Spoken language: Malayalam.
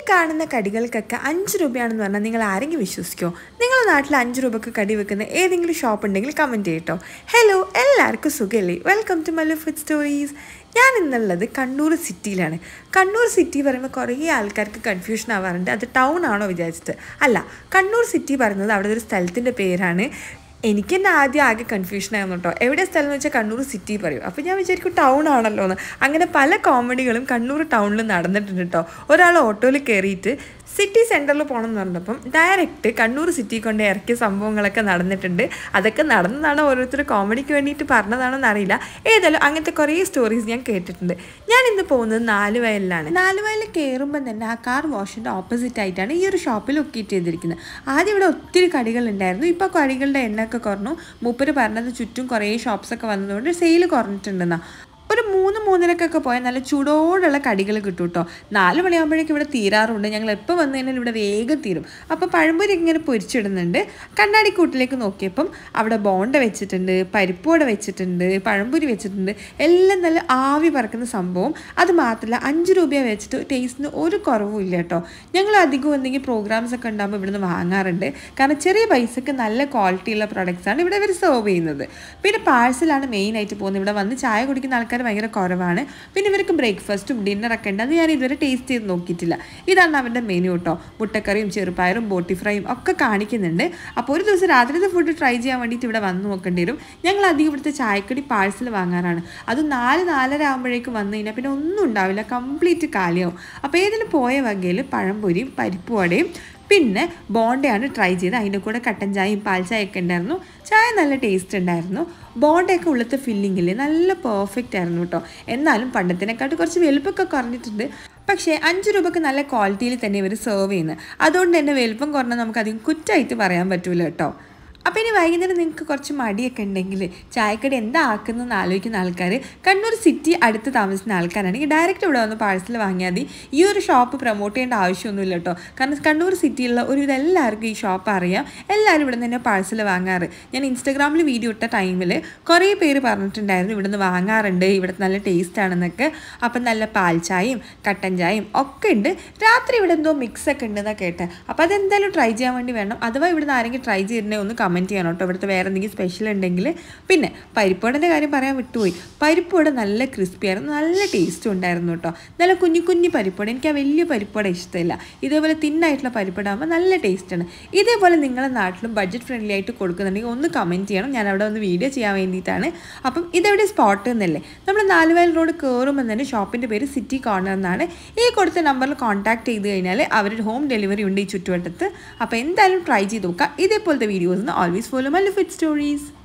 കാണുന്ന കടികൾക്കൊക്കെ അഞ്ച് രൂപയാണെന്ന് പറഞ്ഞാൽ നിങ്ങൾ ആരെങ്കിലും വിശ്വസിക്കുമോ നിങ്ങളുടെ നാട്ടിൽ അഞ്ച് രൂപക്ക് കടി വെക്കുന്ന ഏതെങ്കിലും ഷോപ്പ് ഉണ്ടെങ്കിൽ കമൻറ്റ് ചെയ്യട്ടോ ഹലോ എല്ലാവർക്കും സുഖമല്ലേ welcome to Mallu food stories ഞാൻ ഇന്നുള്ളത് കണ്ണൂർ സിറ്റിയിലാണ് കണ്ണൂർ സിറ്റി പറയുമ്പോൾ കുറേ ആൾക്കാർക്ക് കൺഫ്യൂഷൻ ആവാറുണ്ട് അത് ടൗൺ ആണോ വിചാരിച്ചിട്ട് അല്ല കണ്ണൂർ സിറ്റി പറയുന്നത് അവിടെ ഒരു സ്ഥലത്തിൻ്റെ പേരാണ് എനിക്ക് തന്നെ ആദ്യം ആകെ കൺഫ്യൂഷൻ ആയിരുന്നു കേട്ടോ എവിടെ സ്ഥലം എന്ന് വെച്ചാൽ കണ്ണൂർ സിറ്റി പറയും അപ്പോൾ ഞാൻ വിചാരിക്കും ടൗൺ ആണല്ലോ എന്ന് അങ്ങനെ പല കോമഡികളും കണ്ണൂർ ടൗണിൽ നടന്നിട്ടുണ്ട് കേട്ടോ ഒരാൾ ഓട്ടോയിൽ കയറിയിട്ട് സിറ്റി സെൻറ്ററിൽ പോകണം എന്ന് പറഞ്ഞപ്പം ഡയറക്റ്റ് കണ്ണൂർ സിറ്റി കൊണ്ട് ഇറക്കിയ സംഭവങ്ങളൊക്കെ നടന്നിട്ടുണ്ട് അതൊക്കെ നടന്നതാണോ ഓരോരുത്തർ കോമഡിക്ക് വേണ്ടിയിട്ട് പറഞ്ഞതാണോ എന്നറിയില്ല ഏതായാലും അങ്ങനത്തെ കുറേ സ്റ്റോറീസ് ഞാൻ കേട്ടിട്ടുണ്ട് ഞാൻ ഇന്ന് പോകുന്നത് നാലുവയലിലാണ് നാലുവയലിൽ കയറുമ്പം തന്നെ ആ കാർ വാഷിൻ്റെ ഓപ്പോസിറ്റ് ആയിട്ടാണ് ഈ ഒരു ഷോപ്പിൽ ലൊക്കേറ്റ് ചെയ്തിരിക്കുന്നത് ആദ്യം ഇവിടെ ഒത്തിരി കടികൾ ഉണ്ടായിരുന്നു ഇപ്പോൾ കടികളുടെ എണ്ണയൊക്കെ കുറഞ്ഞു മൂപ്പര് പറഞ്ഞത് ചുറ്റും കുറേ ഷോപ്സൊക്കെ വന്നതുകൊണ്ട് സെയിൽ കുറഞ്ഞിട്ടുണ്ടെന്നാ ഒരു മൂന്ന് മൂന്നരക്കൊക്കെ പോയാൽ നല്ല ചൂടോടുള്ള കടികൾ കിട്ടും കേട്ടോ നാല് മണിയാകുമ്പോഴേക്കും ഇവിടെ തീരാറുണ്ട് ഞങ്ങൾ എപ്പോൾ വന്നു കഴിഞ്ഞാൽ ഇവിടെ വേഗം തീരും അപ്പോൾ പഴംപൊരി ഇങ്ങനെ പൊരിച്ചിടുന്നുണ്ട് കണ്ണാടിക്കൂട്ടിലേക്ക് നോക്കിയപ്പം അവിടെ ബോണ്ട വെച്ചിട്ടുണ്ട് പരിപ്പോട വെച്ചിട്ടുണ്ട് പഴംപൊരി വെച്ചിട്ടുണ്ട് എല്ലാം നല്ല ആവി പറക്കുന്ന സംഭവം അത് മാത്രമല്ല അഞ്ച് രൂപ വെച്ചിട്ട് ടേസ്റ്റിന് ഒരു കുറവും ഇല്ല കേട്ടോ ഞങ്ങൾ അധികം എന്തെങ്കിലും പ്രോഗ്രാംസ് ഒക്കെ ഉണ്ടാകുമ്പോൾ ഇവിടുന്ന് വാങ്ങാറുണ്ട് കാരണം ചെറിയ പൈസക്ക് നല്ല ക്വാളിറ്റിയുള്ള പ്രൊഡക്ട്സ് ആണ് ഇവിടെ ഇവർ സെർവ് ചെയ്യുന്നത് പിന്നെ പാഴ്സലാണ് മെയിനായിട്ട് പോകുന്നത് ഇവിടെ വന്ന് ചായ കുടിക്കുന്ന ആൾക്കാർ ഭയങ്കര കുറവാണ് പിന്നെ ഇവർക്ക് ബ്രേക്ക്ഫാസ്റ്റും ഡിന്നറൊക്കെ ഉണ്ട് അത് ഞാൻ ഇതുവരെ ടേസ്റ്റ് ചെയ്ത് നോക്കിയിട്ടില്ല ഇതാണ് അവരുടെ മെനു കേട്ടോ മുട്ടക്കറിയും ചെറുപ്പയറും ബോട്ടി ഫ്രൈയും ഒക്കെ കാണിക്കുന്നുണ്ട് അപ്പോൾ ഒരു ദിവസം രാത്രിത്തെ ഫുഡ് ട്രൈ ചെയ്യാൻ വേണ്ടിയിട്ട് ഇവിടെ വന്ന് നോക്കേണ്ടി വരും ഞങ്ങൾ അധികം ഇവിടുത്തെ ചായക്കടി പാഴ്സൽ വാങ്ങാറാണ് അത് നാല് നാലര ആകുമ്പോഴേക്കും വന്നു കഴിഞ്ഞാൽ പിന്നെ ഒന്നും ഉണ്ടാവില്ല കംപ്ലീറ്റ് കാലിയാവും അപ്പോൾ ഏതിന് പോയ വകയിൽ പഴംപൊരിയും പരിപ്പുവടയും പിന്നെ ബോണ്ടയാണ് ട്രൈ ചെയ്ത് അതിൻ്റെ കൂടെ കട്ടൻ ചായയും പാൽ ചായയൊക്കെ ഉണ്ടായിരുന്നു ചായ നല്ല ടേസ്റ്റ് ഉണ്ടായിരുന്നു ബോണ്ടയൊക്കെ ഉള്ളത്തെ ഫില്ലിങ്ങിൽ നല്ല പെർഫെക്റ്റ് ആയിരുന്നു കേട്ടോ എന്നാലും പണ്ടത്തിനെക്കാട്ട് കുറച്ച് വലുപ്പമൊക്കെ കുറഞ്ഞിട്ടുണ്ട് പക്ഷേ അഞ്ച് രൂപക്ക് നല്ല ക്വാളിറ്റിയിൽ തന്നെ ഇവർ സെർവ് ചെയ്യുന്നത് അതുകൊണ്ട് തന്നെ വലുപ്പം കുറഞ്ഞാൽ നമുക്ക് അധികം കുറ്റമായിട്ട് പറയാൻ പറ്റൂല കേട്ടോ അപ്പോൾ ഇനി വൈകുന്നേരം നിങ്ങൾക്ക് കുറച്ച് മടിയൊക്കെ ഉണ്ടെങ്കിൽ ചായക്കടി എന്താ ആക്കുന്നതെന്ന് ആലോചിക്കുന്ന ആൾക്കാർ കണ്ണൂർ സിറ്റി അടുത്ത് താമസിക്കുന്ന ആൾക്കാരാണെങ്കിൽ ഡയറക്റ്റ് ഇവിടെ വന്ന് പാഴ്സൽ വാങ്ങിയാൽ മതി ഈ ഒരു ഷോപ്പ് പ്രൊമോട്ട് ചെയ്യേണ്ട ആവശ്യമൊന്നുമില്ല കേട്ടോ കാരണം കണ്ണൂർ സിറ്റിയിലുള്ള ഒരു ഇതെല്ലാവർക്കും ഈ ഷോപ്പ് അറിയാം എല്ലാവരും ഇവിടെ നിന്ന് തന്നെ പാഴ്സൽ വാങ്ങാറ് ഞാൻ ഇൻസ്റ്റാഗ്രാമിൽ വീഡിയോ ഇട്ട ടൈമിൽ കുറേ പേര് പറഞ്ഞിട്ടുണ്ടായിരുന്നു ഇവിടെ നിന്ന് വാങ്ങാറുണ്ട് ഇവിടുത്തെ നല്ല ടേസ്റ്റ് ആണെന്നൊക്കെ അപ്പം നല്ല പാൽ ചായയും കട്ടൻ ചായയും ഒക്കെ ഉണ്ട് രാത്രി ഇവിടെ എന്തോ മിക്സ് ഒക്കെ ഉണ്ടെന്നാണ് കേട്ടെ അപ്പോൾ അതെന്തായാലും ട്രൈ ചെയ്യാൻ വേണ്ടി വേണം അഥവാ ഇവിടുന്ന് ആരെങ്കിലും ട്രൈ ചെയ്തിട്ടുണ്ടെങ്കിൽ ഒന്ന് കമൻറ്റ് ചെയ്യണം കേട്ടോ ഇവിടുത്തെ വേറെ എന്തെങ്കിലും സ്പെഷ്യൽ ഉണ്ടെങ്കിൽ പിന്നെ പരിപ്പോടൻ്റെ കാര്യം പറയാൻ വിട്ടുപോയി പരിപ്പോട നല്ല ക്രിസ്പി ആയിരുന്നു നല്ല ടേസ്റ്റും ഉണ്ടായിരുന്നു കേട്ടോ നല്ല കുഞ്ഞു കുഞ്ഞു പരിപ്പോട എനിക്ക് ആ വലിയ പരിപ്പോട ഇഷ്ടമില്ല ഇതേപോലെ തിന്നായിട്ടുള്ള പരിപ്പോട ആകുമ്പോൾ നല്ല ടേസ്റ്റാണ് ഇതേപോലെ നിങ്ങളുടെ നാട്ടിലും ബഡ്ജറ്റ് ഫ്രണ്ട്ലി ആയിട്ട് കൊടുക്കുന്നുണ്ടെങ്കിൽ ഒന്ന് കമൻറ്റ് ചെയ്യണം ഞാൻ അവിടെ ഒന്ന് വീഡിയോ ചെയ്യാൻ വേണ്ടിയിട്ടാണ് അപ്പം ഇതെവിടെ സ്പോട്ട് എന്നല്ലേ നമ്മൾ നാലുവയൽ റോഡ് കയറുമ്പോൾ തന്നെ ഷോപ്പിൻ്റെ പേര് സിറ്റി കോർണർ എന്നാണ് ഈ കൊടുത്ത നമ്പറിൽ കോൺടാക്ട് ചെയ്ത് കഴിഞ്ഞാൽ അവർ ഹോം ഡെലിവറി ഉണ്ട് ഈ ചുറ്റുവട്ടത്ത് അപ്പോൾ എന്തായാലും ട്രൈ ചെയ്ത് നോക്കുക ഇതേപോലത്തെ വീഡിയോസിന് always follow Mallu food stories